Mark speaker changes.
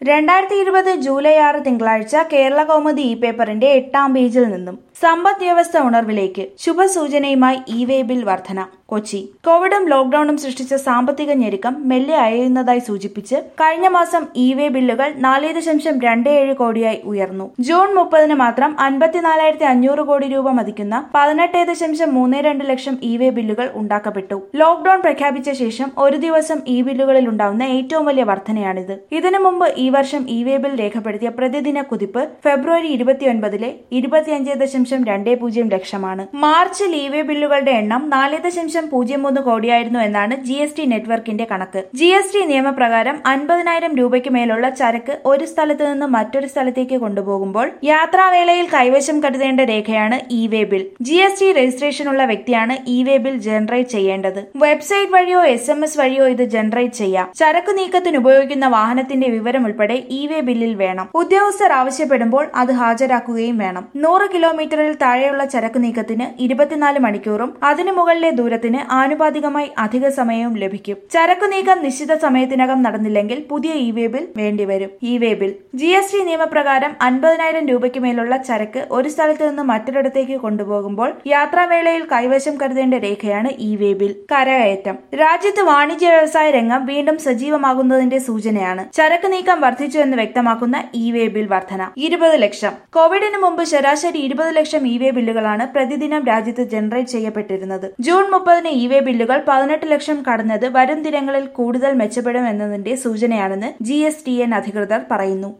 Speaker 1: രണ്ടായിരത്തി ഇരുപത് ജൂലൈ ആറ് തിങ്കളാഴ്ച കേരള കൗമുദി ഇ പേപ്പറിന്റെ എട്ടാം പേജിൽ നിന്നും സമ്പദ് വ്യവസ്ഥ ഉണർവിലേക്ക് ശുഭസൂചനയുമായി ഇ വേ ബിൽ വർധന കൊച്ചി കോവിഡും ലോക്ഡൌണും സൃഷ്ടിച്ച സാമ്പത്തിക ഞെരുക്കം മെല്ലെ അയയുന്നതായി സൂചിപ്പിച്ച് കഴിഞ്ഞ മാസം ഇ വേ ബില്ലുകൾ നാല് ദശാംശം രണ്ട് ഏഴ് കോടിയായി ഉയർന്നു ജൂൺ മുപ്പതിന് മാത്രം അൻപത്തിനാലായിരത്തി അഞ്ഞൂറ് കോടി രൂപ മതിക്കുന്ന പതിനെട്ട് ദശാംശം മൂന്ന് രണ്ട് ലക്ഷം ഇ വേ ബില്ലുകൾ ഉണ്ടാക്കപ്പെട്ടു ലോക്ഡൌൺ പ്രഖ്യാപിച്ച ശേഷം ഒരു ദിവസം ഇ ബില്ലുകളിൽ ഉണ്ടാവുന്ന ഏറ്റവും വലിയ വർധനയാണിത് ഇതിനു മുമ്പ് ഈ വർഷം ഇ വേ ബിൽ രേഖപ്പെടുത്തിയ പ്രതിദിന കുതിപ്പ് ഫെബ്രുവരി ഇരുപത്തിയൊൻപതിലെ ഇരുപത്തിയഞ്ച് ദശാംശം രണ്ട് പൂജ്യം ലക്ഷമാണ് മാർച്ചിൽ ഇ വേ ബില്ലുകളുടെ എണ്ണം നാല് ദശാംശം പൂജ്യം മൂന്ന് കോടിയായിരുന്നു എന്നാണ് ജി എസ് ടി നെറ്റ്വർക്കിന്റെ കണക്ക് ജി എസ് ടി നിയമപ്രകാരം അൻപതിനായിരം രൂപയ്ക്ക് മേലുള്ള ചരക്ക് ഒരു സ്ഥലത്ത് നിന്ന് മറ്റൊരു സ്ഥലത്തേക്ക് കൊണ്ടുപോകുമ്പോൾ യാത്രാവേളയിൽ കൈവശം കരുതേണ്ട രേഖയാണ് E way bill G S T രജിസ്ട്രേഷനുള്ള വ്യക്തിയാണ് ഇ വേ ബിൽ ജനറേറ്റ് ചെയ്യേണ്ടത് വെബ്സൈറ്റ് വഴിയോ എസ് എം എസ് വഴിയോ ഇത് ജനറേറ്റ് ചെയ്യാം ചരക്കു നീക്കത്തിന് ഉപയോഗിക്കുന്ന വാഹനത്തിന്റെ വിവരം ഉൾപ്പെടെ ഇ വേ ബില്ലിൽ വേണം ഉദ്യോഗസ്ഥർ ആവശ്യപ്പെടുമ്പോൾ അത് ഹാജരാക്കുകയും വേണം നൂറ് കിലോമീറ്ററിൽ താഴെയുള്ള ചരക്കു നീക്കത്തിന് ഇരുപത്തിനാല് മണിക്കൂറും അതിനു മുകളിലെ ദൂരത്തിന് ആനുപാതികമായി അധിക സമയവും ലഭിക്കും ചരക്കു നീക്കം നിശ്ചിത സമയത്തിനകം നടന്നില്ലെങ്കിൽ പുതിയ ഇ വേ ബിൽ വേണ്ടിവരും E way bill G S T നിയമപ്രകാരം അൻപതിനായിരം രൂപയ്ക്ക് മേലുള്ള ചരക്ക് ഒരു സ്ഥലത്ത് നിന്ന് മറ്റൊരിടത്തേക്ക് കൊണ്ടുപോകുമ്പോൾ യാത്രാവേളയിൽ കൈവശം കരുതേണ്ട രേഖയാണ് ഇ വേ ബിൽ കരകയറ്റം രാജ്യത്ത് വാണിജ്യ വ്യവസായ രംഗം വീണ്ടും സജീവമാകുന്നതിന്റെ സൂചനയാണ് ചരക്ക് നീക്കം വർദ്ധിച്ചു എന്ന് വ്യക്തമാക്കുന്ന ഇ വേ ബിൽ വർധന ഇരുപത് ലക്ഷം കോവിഡിന് മുമ്പ് ശരാശരി ഇരുപത് ലക്ഷം ഇ വേ ബില്ലുകളാണ് പ്രതിദിനം രാജ്യത്ത് ജനറേറ്റ് ചെയ്യപ്പെട്ടിരുന്നത് ജൂൺ മുപ്പതിന് ഇ വേ ബില്ലുകൾ പതിനെട്ട് ലക്ഷം കടന്നത് വരും ദിനങ്ങളിൽ കൂടുതൽ മെച്ചപ്പെടും എന്നതിന്റെ സൂചനയാണെന്ന് ജി എസ് ടി എൻ അധികൃതർ പറയുന്നു